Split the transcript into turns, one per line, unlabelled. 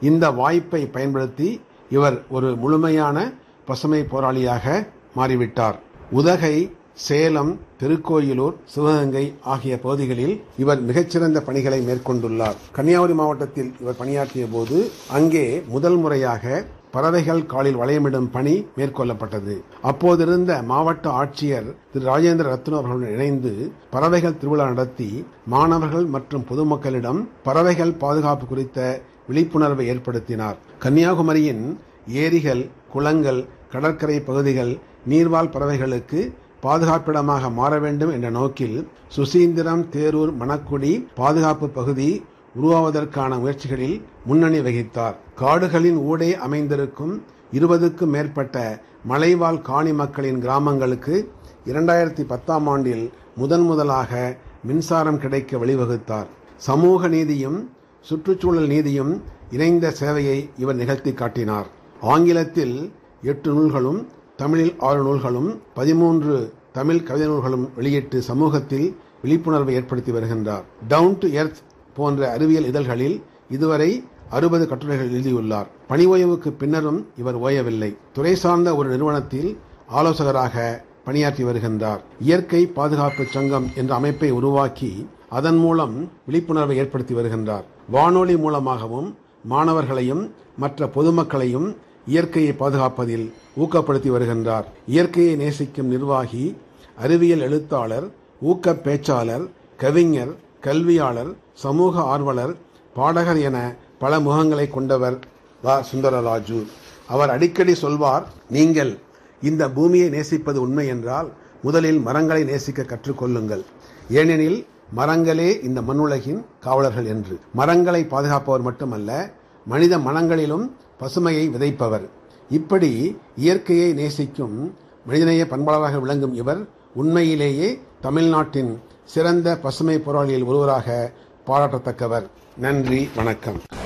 இந்த வாய்ப்பை பயன்படுத்தி இவர் ஒரு முழுமையான பசுமை போராளியாக மாறிவிட்டார் உதகை சேலம் திருக்கோயிலூர் சிவகங்கை ஆகிய பகுதிகளில் இவர் மிகச்சிறந்த பணிகளை மேற்கொண்டுள்ளார் கன்னியாகுமரி மாவட்டத்தில் இவர் பணியாற்றிய போது அங்கே முதல் முறையாக பறவைகள் காலில் வளையமிடும் பணி மேற்கொள்ளப்பட்டது அப்போதிருந்த மாவட்ட ஆட்சியர் திரு ராஜேந்திர ரத்னு அவர்களுடன் இணைந்து பறவைகள் திருவிழா நடத்தி மாணவர்கள் மற்றும் பொதுமக்களிடம் பறவைகள் பாதுகாப்பு குறித்த விழிப்புணர்வை ஏற்படுத்தினார் கன்னியாகுமரியின் ஏரிகள் குளங்கள் கடற்கரை பகுதிகள் நீர்வாழ் பறவைகளுக்கு பாதுகாப்பிடமாக மாற வேண்டும் என்ற நோக்கில் சுசீந்திரம் தேரூர் மணக்குடி பாதுகாப்பு பகுதி உருவாவதற்கான முயற்சிகளில் முன்னணி வகித்தார் காடுகளின் ஊடே அமைந்திருக்கும் இருபதுக்கும் மேற்பட்ட மலைவாழ் காணி மக்களின் கிராமங்களுக்கு இரண்டாயிரத்தி பத்தாம் ஆண்டில் முதன் முதலாக மின்சாரம் கிடைக்க வழிவகுத்தார் சமூக நீதியும் சுற்றுச்சூழல் நீதியும் இணைந்த சேவையை இவர் நிகழ்த்தி காட்டினார் ஆங்கிலத்தில் எட்டு நூல்களும் தமிழில் ஆறு நூல்களும் பதிமூன்று தமிழ் கவிதை நூல்களும் வெளியிட்டு சமூகத்தில் விழிப்புணர்வை ஏற்படுத்தி வருகின்றார் டவுன் டு எர்த் போன்ற அறிவியல் இதழ்களில் இதுவரை அறுபது கட்டுரைகள் எழுதியுள்ளார் பணி ஓய்வுக்கு பின்னரும் இவர் ஓயவில்லை துறை சார்ந்த ஒரு நிறுவனத்தில் ஆலோசகராக பணியாற்றி வருகின்றார் இயற்கை பாதுகாப்பு சங்கம் என்ற அமைப்பை உருவாக்கி அதன் மூலம் விழிப்புணர்வை ஏற்படுத்தி வருகின்றார் வானொலி மூலமாகவும் மாணவர்களையும் மற்ற பொதுமக்களையும் இயற்கையை பாதுகாப்பதில் ஊக்கப்படுத்தி வருகின்றார் இயற்கையை நேசிக்கும் நிர்வாகி அறிவியல் எழுத்தாளர் ஊக்க பேச்சாளர் கவிஞர் கல்வியாளர் சமூக ஆர்வலர் பாடகர் என பல முகங்களை கொண்டவர் வ சுந்தரராஜு அவர் அடிக்கடி சொல்வார் நீங்கள் இந்த பூமியை நேசிப்பது உண்மை என்றால் முதலில் மரங்களை நேசிக்க கற்றுக்கொள்ளுங்கள் ஏனெனில் மரங்களே இந்த மண்ணுலகின் காவலர்கள் என்று மரங்களை பாதுகாப்பவர் மட்டுமல்ல மனித மனங்களிலும் பசுமையை விதைப்பவர் இப்படி இயற்கையை நேசிக்கும் மனிதநேய பண்பாளராக விளங்கும் இவர் உண்மையிலேயே தமிழ்நாட்டின் சிறந்த பசுமை போராளியில் ஒருவராக பாராட்டத்தக்கவர் நன்றி வணக்கம்